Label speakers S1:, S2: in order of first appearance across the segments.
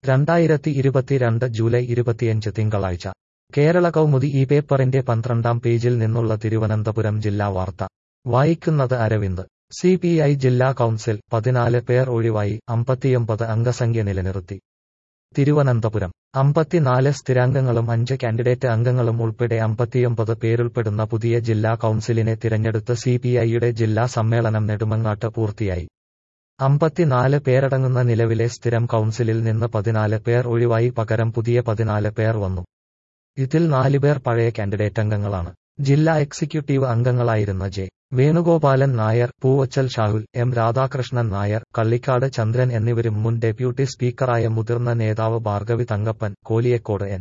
S1: രണ്ടായിരത്തി ഇരുപത്തിരണ്ട് ജൂലൈ ഇരുപത്തിയഞ്ച് തിങ്കളാഴ്ച കേരള കൗമുദി ഈ പേപ്പറിന്റെ പന്ത്രണ്ടാം പേജിൽ നിന്നുള്ള തിരുവനന്തപുരം ജില്ലാ വാർത്ത വായിക്കുന്നത് അരവിന്ദ് സി പി ഐ ജില്ലാ കൗൺസിൽ പതിനാല് പേർ ഒഴിവായി അമ്പത്തിയൊമ്പത് അംഗസംഖ്യ നിലനിർത്തി തിരുവനന്തപുരം അമ്പത്തിനാല് സ്ഥിരാംഗങ്ങളും അഞ്ച് കാൻഡിഡേറ്റ് അംഗങ്ങളും ഉൾപ്പെടെ അമ്പത്തിയൊമ്പത് പേരുൾപ്പെടുന്ന പുതിയ ജില്ലാ കൗൺസിലിനെ തിരഞ്ഞെടുത്ത് സി പി ഐയുടെ ജില്ലാ സമ്മേളനം നെടുമങ്ങാട്ട് പൂർത്തിയായി അമ്പത്തിനാല് പേരടങ്ങുന്ന നിലവിലെ സ്ഥിരം കൗൺസിലിൽ നിന്ന് പതിനാല് പേർ ഒഴിവായി പകരം പുതിയ പതിനാല് പേർ വന്നു ഇതിൽ നാലുപേർ പഴയ കാൻഡിഡേറ്റ് അംഗങ്ങളാണ് ജില്ലാ എക്സിക്യൂട്ടീവ് അംഗങ്ങളായിരുന്ന ജെ വേണുഗോപാലൻ നായർ പൂവച്ചൽ ഷാഹുൽ എം രാധാകൃഷ്ണൻ നായർ കള്ളിക്കാട് ചന്ദ്രൻ എന്നിവരും മുൻ ഡെപ്യൂട്ടി സ്പീക്കറായ മുതിർന്ന നേതാവ് ഭാർഗവി തങ്കപ്പൻ കോലിയക്കോട് എൻ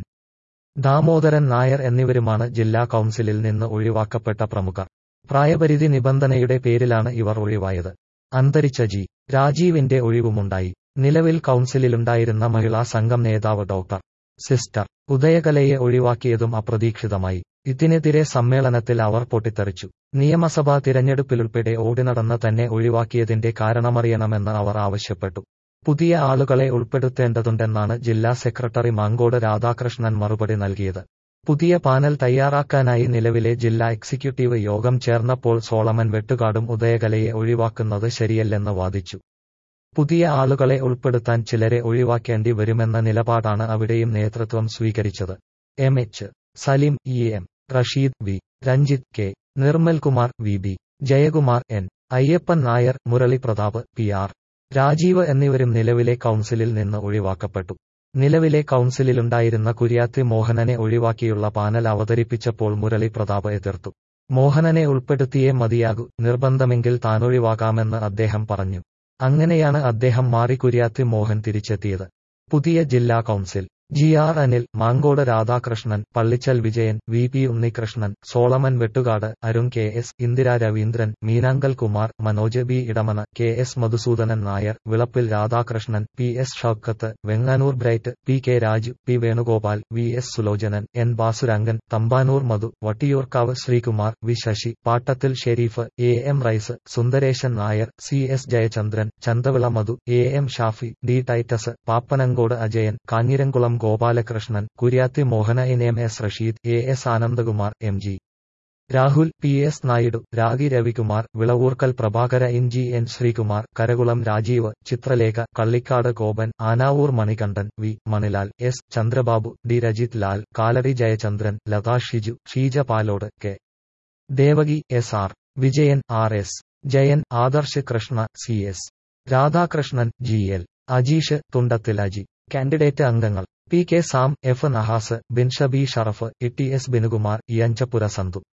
S1: ദാമോദരൻ നായർ എന്നിവരുമാണ് ജില്ലാ കൗൺസിലിൽ നിന്ന് ഒഴിവാക്കപ്പെട്ട പ്രമുഖർ പ്രായപരിധി നിബന്ധനയുടെ പേരിലാണ് ഇവർ ഒഴിവായത് അന്തരിച്ച ജി രാജീവിന്റെ ഒഴിവുമുണ്ടായി നിലവിൽ കൗൺസിലിലുണ്ടായിരുന്ന മഹിളാ സംഘം നേതാവ് ഡോക്ടർ സിസ്റ്റർ ഉദയകലയെ ഒഴിവാക്കിയതും അപ്രതീക്ഷിതമായി ഇതിനെതിരെ സമ്മേളനത്തിൽ അവർ പൊട്ടിത്തെറിച്ചു നിയമസഭാ തിരഞ്ഞെടുപ്പിലുൾപ്പെടെ ഓടിനടന്ന് തന്നെ ഒഴിവാക്കിയതിന്റെ കാരണമറിയണമെന്ന് അവർ ആവശ്യപ്പെട്ടു പുതിയ ആളുകളെ ഉൾപ്പെടുത്തേണ്ടതുണ്ടെന്നാണ് ജില്ലാ സെക്രട്ടറി മാങ്കോട് രാധാകൃഷ്ണൻ മറുപടി നൽകിയത് പുതിയ പാനൽ തയ്യാറാക്കാനായി നിലവിലെ ജില്ലാ എക്സിക്യൂട്ടീവ് യോഗം ചേർന്നപ്പോൾ സോളമൻ വെട്ടുകാടും ഉദയകലയെ ഒഴിവാക്കുന്നത് ശരിയല്ലെന്ന് വാദിച്ചു പുതിയ ആളുകളെ ഉൾപ്പെടുത്താൻ ചിലരെ ഒഴിവാക്കേണ്ടി വരുമെന്ന നിലപാടാണ് അവിടെയും നേതൃത്വം സ്വീകരിച്ചത് M H Saleem E M Rasheed V Ranjith K Nirmalkumar V B Jayakumar N Ayyappan Nair Murali Prathap P R Rajeev എന്നിവരും നിലവിലെ കൗൺസിലിൽ നിന്ന് ഒഴിവാക്കപ്പെട്ടു നിലവിലെ കൗൺസിലിലുണ്ടായിരുന്ന കുര്യാത്തി മോഹനനെ ഒഴിവാക്കിയുള്ള പാനൽ അവതരിപ്പിച്ചപ്പോൾ മുരളി പ്രതാപ് എതിർത്തു മോഹനനെ ഉൾപ്പെടുത്തിയേ മതിയാകൂ നിർബന്ധമെങ്കിൽ താനൊഴിവാകാമെന്ന് അദ്ദേഹം പറഞ്ഞു അങ്ങനെയാണ് അദ്ദേഹം മാറി കുര്യാത്തി മോഹൻ തിരിച്ചെത്തിയത് പുതിയ ജില്ലാ council G R Anil Mankode Radhakrishnan Pallichal Vijayan V P Unnikrishnan Solomon Vettukad Arun K S Indira Raveendran Meenankal Kumar Manoj B Edamana K S Madhusoodanan Nair Vilappil Radhakrishnan P S Shoukath Venganoor Bright P K Raju P Venugopal V S Sulochanan N Basurangan Thampanoor Madhu Vattiyoorkavu Sreekumar V Sasi Pattathil Shereef A M Rais Sundaresan Nair C S Jayachandran Chanthavila Madhu A M Shafi D Titus Pappanamcode Ajayan Kanjiramkulam Gopalakrishnan Kuriyathi Mohana N M S Rasheed A S Anandakumar M G Rahul P S Naidu Ragi Ravikumar Vilavoorkal Prabhakara N G N Sreekumar Karakulam Rajeev Chithralekha Kallikkad Gopan Anavoor Manikandan V Manilal S Chandrababu D Rajith Lal Kalady Jayachandran Latha Shiju Sheeja Palode K Devaki S R Vijayan R S Jayan Adarsh Krishna C S Radhakrishnan G L Ajeesh Thundathil Aji candidate അംഗങ്ങൾ P K Sam F Nahas Binshabi Sharaf E T S Binukumar Iyanchappura സന്തു